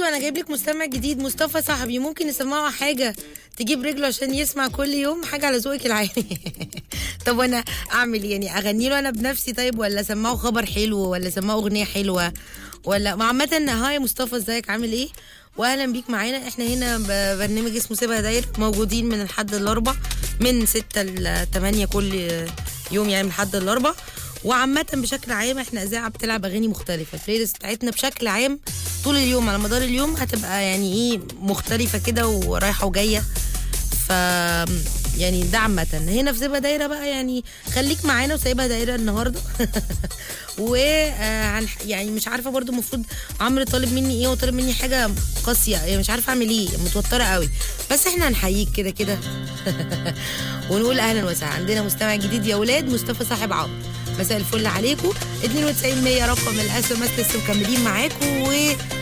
عزوة انا جايب لك مستمع جديد مصطفى صاحبي ممكن نسمعه حاجة تجيب رجله عشان يسمع كل يوم حاجة على ذوقك العالي طب وانا اعمل إيه؟ يعني اغني له انا بنفسي طيب ولا اسمعه خبر حلو ولا اسمعه اغنية حلوة ولا ما عامة هاي مصطفى ازيك عامل ايه واهلا بيك معانا احنا هنا ب- برنامج اسمه سيبها داير موجودين من الحد الاربع من ستة ل 8 كل يوم يعني من الحد الاربع وعامة بشكل عام احنا اذاعة بتلعب اغاني مختلفة البلاي ليست بتاعتنا بشكل عام طول اليوم على مدار اليوم هتبقى يعني ايه مختلفة كده ورايحة وجاية ف يعني ده عامة هنا في سيبها دايرة بقى يعني خليك معانا وسايبها دايرة النهاردة و آه، هن- يعني مش عارفة برضو المفروض عمرو طالب مني ايه وطالب مني حاجة قاسية يعني مش عارفة اعمل ايه متوترة قوي بس احنا هنحييك كده كده ونقول اهلا وسهلا عندنا مستمع جديد يا ولاد مصطفى صاحب عمرو مساء الفل عليكم 92 100 رقم الاس ام اس لسه مكملين معاكم و